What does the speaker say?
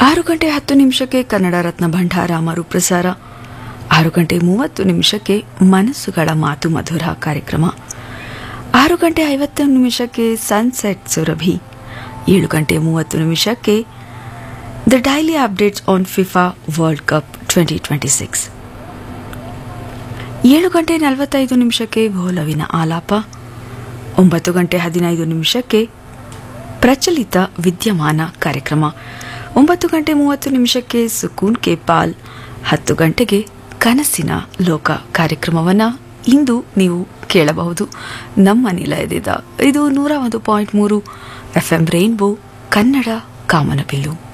ಆರು ಗಂಟೆ ಹತ್ತು ನಿಮಿಷಕ್ಕೆ ಕನ್ನಡ ರತ್ನ ಭಂಡಾರ ಮರುಪ್ರಸಾರ ಆರು ಗಂಟೆ ಮೂವತ್ತು ನಿಮಿಷಕ್ಕೆ ಮನಸ್ಸುಗಳ ಮಾತು ಮಧುರ ಕಾರ್ಯಕ್ರಮ ಆರು ಗಂಟೆ ಐವತ್ತು ನಿಮಿಷಕ್ಕೆ ಸನ್ಸೆಟ್ ಸುರಭಿ ಏಳು ಗಂಟೆ ಮೂವತ್ತು ನಿಮಿಷಕ್ಕೆ the daily updates on FIFA world cup twenty twenty six ಏಳು ಗಂಟೆ ನಲವತ್ತೈದು ನಿಮಿಷಕ್ಕೆ ಭೋಲವಿನ ಆಲಾಪ ಒಂಬತ್ತು ಗಂಟೆ ಹದಿನೈದು ನಿಮಿಷಕ್ಕೆ ಪ್ರಚಲಿತ ವಿದ್ಯಮಾನ ಕಾರ್ಯಕ್ರಮ ಒಂಬತ್ತು ಗಂಟೆ ಮೂವತ್ತು ನಿಮಿಷಕ್ಕೆ ಸುಕೂನ್ ಕೆ ಪಾಲ್ ಹತ್ತು ಗಂಟೆಗೆ ಕನಸಿನ ಲೋಕ ಕಾರ್ಯಕ್ರಮವನ್ನು ಇಂದು ನೀವು ಕೇಳಬಹುದು ನಮ್ಮ ನಿಲಯದಿಂದ ಇದು ನೂರ ಒಂದು ಪಾಯಿಂಟ್ ಮೂರು ಎಫ್ ಎಂ ರೈನ್ಬೋ ಕನ್ನಡ ಕಾಮನಬಿಲ್ಲು